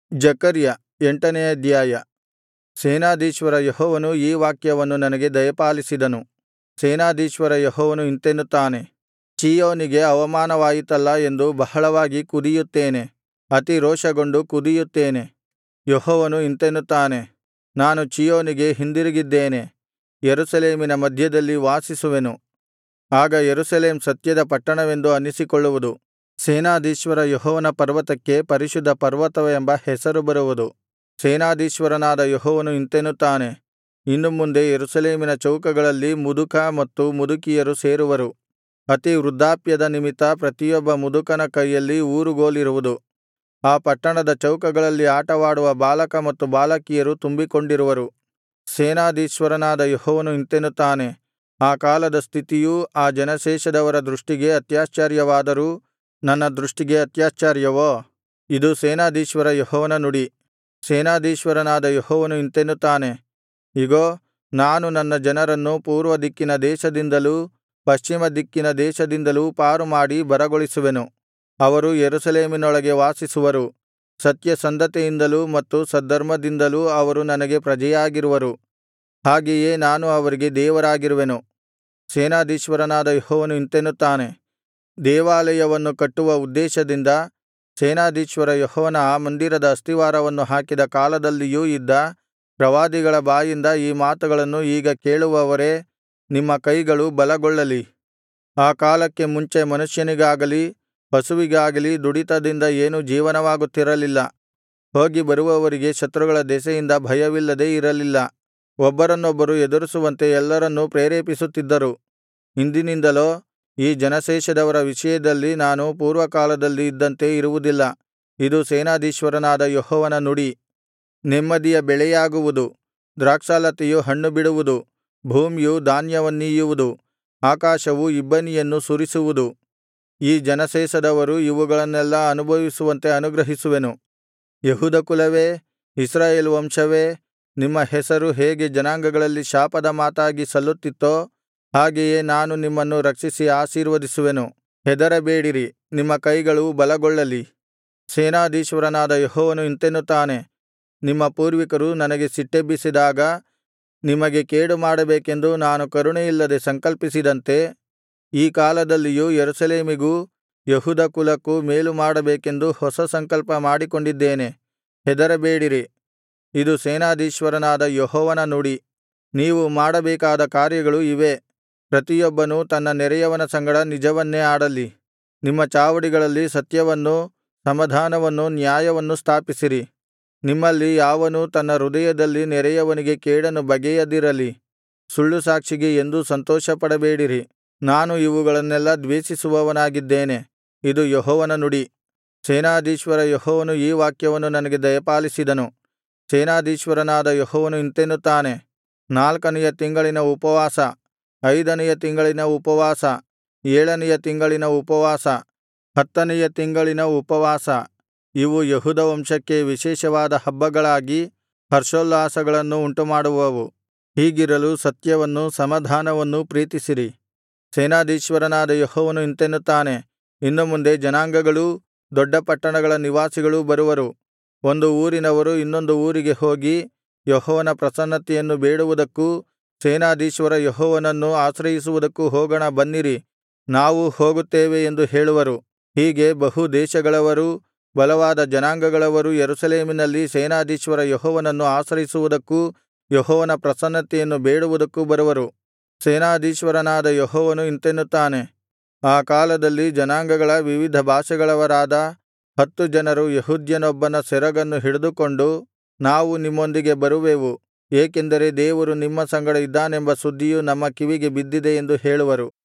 ಜೆಕರ್ಯ ಎಂಟನೆಯ ಅಧ್ಯಾಯ ಸೇನಾಧೀಶ್ವರ ಯೆಹೋವನು ಈ ವಾಕ್ಯವನ್ನು ನನಗೆ ದಯಪಾಲಿಸಿದನು ಸೇನಾಧೀಶ್ವರ ಯೆಹೋವನು ಇಂತೆನ್ನುತ್ತಾನೆ ಚೀಯೋನಿಗೆ ಅವಮಾನವಾಯಿತಲ್ಲಾ ಎಂದು ಬಹಳವಾಗಿ ಕುದಿಯುತ್ತೇನೆ ಅತಿ ರೋಷಗೊಂಡು ಕುದಿಯುತ್ತೇನೆ ಯೆಹೋವನು ಇಂತೆನ್ನುತ್ತಾನೆ ನಾನು ಚೀಯೋನಿಗೆ ಹಿಂದಿರುಗಿದ್ದೇನೆ ಯೆರೂಸಲೇಮಿನ ಮಧ್ಯದಲ್ಲಿ ವಾಸಿಸುವೆನು ಆಗ ಯೆರೂಸಲೇಮ್ ಸತ್ಯದ ಪಟ್ಟಣವೆಂದು ಅನ್ನಿಸಿಕೊಳ್ಳುವುದು ಸೇನಾಧೀಶ್ವರ ಯೆಹೋವನ ಪರ್ವತಕ್ಕೆ ಪರಿಶುದ್ಧ ಪರ್ವತವೆಂಬ ಹೆಸರು ಬರುವುದು ಸೇನಾಧೀಶ್ವರನಾದ ಯೆಹೋವನು ಇಂತೆನ್ನುತ್ತಾನೆ ಇನ್ನು ಮುಂದೆ ಯೆರೂಸಲೇಮಿನ ಚೌಕಗಳಲ್ಲಿ ಮುದುಕ ಮತ್ತು ಮುದುಕಿಯರು ಸೇರುವರು ಅತಿ ವೃದ್ಧಾಪ್ಯದ ನಿಮಿತ್ತ ಪ್ರತಿಯೊಬ್ಬ ಮುದುಕನ ಕೈಯಲ್ಲಿ ಊರುಗೋಲಿರುವುದು ಆ ಪಟ್ಟಣದ ಚೌಕಗಳಲ್ಲಿ ಆಟವಾಡುವ ಬಾಲಕ ಮತ್ತು ಬಾಲಕಿಯರು ತುಂಬಿಕೊಂಡಿರುವರು ಸೇನಾಧೀಶ್ವರನಾದ ಯೆಹೋವನು ಇಂತೆನ್ನುತ್ತಾನೆ ಆ ಕಾಲದ ಸ್ಥಿತಿಯು ಆ ಜನಶೇಷದವರ ದೃಷ್ಟಿಗೆ ಅತ್ಯಾಶ್ಚರ್ಯವಾದರೂ ನನ್ನ ದೃಷ್ಟಿಗೆ ಅತ್ಯಾಶ್ಚರ್ಯವೋ ಇದು ಸೇನಾಧೀಶ್ವರ ಯೆಹೋವನ ನುಡಿ ಸೇನಾಧೀಶ್ವರನಾದ ಯೆಹೋವನು ಇಂತೆನ್ನುತ್ತಾನೆ ಇಗೋ ನಾನು ನನ್ನ ಜನರನ್ನು ಪೂರ್ವದಿಕ್ಕಿನ ದೇಶದಿಂದಲೂ ಪಶ್ಚಿಮ ದಿಕ್ಕಿನ ದೇಶದಿಂದಲೂ ಪಾರುಮಾಡಿ ಬರಗೊಳಿಸುವೆನು ಅವರು ಯೆರೂಸಲೇಮಿನೊಳಗೆ ವಾಸಿಸುವರು ಸತ್ಯಸಂಧತೆಯಿಂದಲೂ ಮತ್ತು ಸದ್ಧರ್ಮದಿಂದಲೂ ಅವರು ನನಗೆ ಪ್ರಜೆಯಾಗಿರುವರು ಹಾಗೆಯೇ ನಾನು ಅವರಿಗೆ ದೇವರಾಗಿರುವೆನು ಸೇನಾಧೀಶ್ವರನಾದ ಯೆಹೋವನು ಇಂತೆನ್ನುತ್ತಾನೆ ದೇವಾಲಯವನ್ನು ಕಟ್ಟುವ ಉದ್ದೇಶದಿಂದ ಸೇನಾಧೀಶ್ವರ ಯೆಹೋವನ ಆ ಮಂದಿರದ ಅಸ್ತಿವಾರವನ್ನು ಹಾಕಿದ ಕಾಲದಲ್ಲಿಯೂ ಇದ್ದ ಪ್ರವಾದಿಗಳ ಬಾಯಿಂದ ಈ ಮಾತುಗಳನ್ನು ಈಗ ಕೇಳುವವರೇ ನಿಮ್ಮ ಕೈಗಳು ಬಲಗೊಳ್ಳಲಿ ಆ ಕಾಲಕ್ಕೆ ಮುಂಚೆ ಮನುಷ್ಯನಿಗಾಗಲಿ ಪಶುವಿಗಾಗಲಿ ದುಡಿತದಿಂದ ಏನೂ ಜೀವನವಾಗುತ್ತಿರಲಿಲ್ಲ ಹೋಗಿ ಬರುವವರಿಗೆ ಶತ್ರುಗಳ ದೆಸೆಯಿಂದ ಭಯವಿಲ್ಲದೆ ಇರಲಿಲ್ಲ ಒಬ್ಬರನ್ನೊಬ್ಬರು ಎದುರಿಸುವಂತೆ ಎಲ್ಲರನ್ನೂ ಪ್ರೇರೇಪಿಸುತ್ತಿದ್ದರು ಇಂದಿನಿಂದಲೋ ಈ ಜನಶೇಷದವರ ವಿಷಯದಲ್ಲಿ ನಾನು ಪೂರ್ವಕಾಲದಲ್ಲಿ ಇದ್ದಂತೆ ಇರುವುದಿಲ್ಲ ಇದು ಸೇನಾಧೀಶ್ವರನಾದ ಯೆಹೋವನ ನುಡಿ ನೆಮ್ಮದಿಯ ಬೆಳೆಯಾಗುವುದು ದ್ರಾಕ್ಷಾಲತೆಯು ಹಣ್ಣು ಬಿಡುವುದು ಭೂಮಿಯು ಧಾನ್ಯವನ್ನೀಯುವುದು ಆಕಾಶವು ಇಬ್ಬನಿಯನ್ನು ಸುರಿಸುವುದು ಈ ಜನಶೇಷದವರು ಇವುಗಳನ್ನೆಲ್ಲಾ ಅನುಭವಿಸುವಂತೆ ಅನುಗ್ರಹಿಸುವೆನು ಯೆಹೂದ ಕುಲವೇ ಇಸ್ರಾಯೇಲ್ ವಂಶವೇ ನಿಮ್ಮ ಹೆಸರು ಹೇಗೆ ಜನಾಂಗಗಳಲ್ಲಿ ಶಾಪದ ಮಾತಾಗಿ ಸಲ್ಲುತ್ತಿತ್ತೋ ಹಾಗೆಯೇ ನಾನು ನಿಮ್ಮನ್ನು ರಕ್ಷಿಸಿ ಆಶೀರ್ವದಿಸುವೆನು ಹೆದರಬೇಡಿರಿ ನಿಮ್ಮ ಕೈಗಳು ಬಲಗೊಳ್ಳಲಿ ಸೇನಾಧೀಶ್ವರನಾದ ಯೆಹೋವನು ಇಂತೆನ್ನುತ್ತಾನೆ ನಿಮ್ಮ ಪೂರ್ವಿಕರು ನನಗೆ ಸಿಟ್ಟೆಬ್ಬಿಸಿದಾಗ ನಿಮಗೆ ಕೇಡು ಮಾಡಬೇಕೆಂದು ನಾನು ಕರುಣೆಯಿಲ್ಲದೆ ಸಂಕಲ್ಪಿಸಿದಂತೆ ಈ ಕಾಲದಲ್ಲಿಯೂ ಯೆರೂಸಲೇಮಿಗೂ ಯೆಹೂದ ಕುಲಕ್ಕೂ ಮೇಲು ಮಾಡಬೇಕೆಂದು ಹೊಸ ಸಂಕಲ್ಪ ಮಾಡಿಕೊಂಡಿದ್ದೇನೆ ಹೆದರಬೇಡಿರಿ ಇದು ಸೇನಾಧೀಶ್ವರನಾದ ಯೆಹೋವನ ನುಡಿ ನೀವು ಮಾಡಬೇಕಾದ ಕಾರ್ಯಗಳು ಇವೇ ಪ್ರತಿಯೊಬ್ಬನೂ ತನ್ನ ನೆರೆಯವನ ಸಂಗಡ ನಿಜವನ್ನೇ ಆಡಲಿ ನಿಮ್ಮ ಚಾವಡಿಗಳಲ್ಲಿ ಸತ್ಯವನ್ನೂ ಸಮಾಧಾನವನ್ನೂ ನ್ಯಾಯವನ್ನೂ ಸ್ಥಾಪಿಸಿರಿ ನಿಮ್ಮಲ್ಲಿ ಯಾವನೂ ತನ್ನ ಹೃದಯದಲ್ಲಿ ನೆರೆಯವನಿಗೆ ಕೇಡನ್ನು ಬಗೆಯದಿರಲಿ ಸುಳ್ಳು ಸಾಕ್ಷಿಗೆ ಎಂದೂ ಸಂತೋಷಪಡಬೇಡಿರಿ ನಾನು ಇವುಗಳನ್ನೆಲ್ಲಾ ದ್ವೇಷಿಸುವವನಾಗಿದ್ದೇನೆ ಇದು ಯೆಹೋವನ ನುಡಿ ಸೇನಾಧೀಶ್ವರ ಯೆಹೋವನು ಈ ವಾಕ್ಯವನ್ನು ನನಗೆ ದಯಪಾಲಿಸಿದನು ಸೇನಾಧೀಶ್ವರನಾದ ಯೆಹೋವನು ಇಂತೆನ್ನುತ್ತಾನೆ ನಾಲ್ಕನೆಯ ತಿಂಗಳಿನ ಉಪವಾಸ ಐದನೆಯ ತಿಂಗಳಿನ ಉಪವಾಸ ಏಳನೆಯ ತಿಂಗಳಿನ ಉಪವಾಸ ಹತ್ತನೆಯ ತಿಂಗಳಿನ ಉಪವಾಸ ಇವು ಯೆಹೂದ ವಂಶಕ್ಕೆ ವಿಶೇಷವಾದ ಹಬ್ಬಗಳಾಗಿ ಹರ್ಷೋಲ್ಲಾಸಗಳನ್ನು ಉಂಟುಮಾಡುವವು ಹೀಗಿರಲು ಸತ್ಯವನ್ನೂ ಸಮಾಧಾನವನ್ನೂ ಪ್ರೀತಿಸಿರಿ ಸೇನಾಧೀಶ್ವರನಾದ ಯೆಹೋವನು ಇಂತೆನ್ನುತ್ತಾನೆ ಇನ್ನು ಮುಂದೆ ಜನಾಂಗಗಳೂ ದೊಡ್ಡ ಪಟ್ಟಣಗಳ ನಿವಾಸಿಗಳೂ ಬರುವರು ಒಂದು ಊರಿನವರು ಇನ್ನೊಂದು ಊರಿಗೆ ಹೋಗಿ ಯೆಹೋವನ ಪ್ರಸನ್ನತೆಯನ್ನು ಬೇಡುವುದಕ್ಕೂ ಸೇನಾಧೀಶ್ವರ ಯೆಹೋವನನ್ನು ಆಶ್ರಯಿಸುವುದಕ್ಕೂ ಹೋಗೋಣ ಬನ್ನಿರಿ ನಾವೂ ಹೋಗುತ್ತೇವೆ ಎಂದು ಹೇಳುವರು ಹೀಗೆ ಬಹು ದೇಶಗಳವರೂ ಬಲವಾದ ಜನಾಂಗಗಳವರೂ ಯೆರೂಸಲೇಮಿನಲ್ಲಿ ಸೇನಾಧೀಶ್ವರ ಯೆಹೋವನನ್ನು ಆಶ್ರಯಿಸುವುದಕ್ಕೂ ಯೆಹೋವನ ಪ್ರಸನ್ನತೆಯನ್ನು ಬೇಡುವುದಕ್ಕೂ ಬರುವರು ಸೇನಾಧೀಶ್ವರನಾದ ಯೆಹೋವನು ಇಂತೆನ್ನುತ್ತಾನೆ ಆ ಕಾಲದಲ್ಲಿ ಜನಾಂಗಗಳ ವಿವಿಧ ಭಾಷೆಗಳವರಾದ ಹತ್ತು ಜನರು ಯೆಹೂದ್ಯನೊಬ್ಬನ ಸೆರಗನ್ನು ಹಿಡಿದುಕೊಂಡು ನಾವು ನಿಮ್ಮೊಂದಿಗೆ ಬರುವೆವು ಏಕೆಂದರೆ ದೇವರು ನಿಮ್ಮ ಸಂಗಡ ಇದ್ದಾನೆಂಬ ಸುದ್ದಿಯು ನಮ್ಮ ಕಿವಿಗೆ ಬಿದ್ದಿದೆ ಎಂದು ಹೇಳುವರು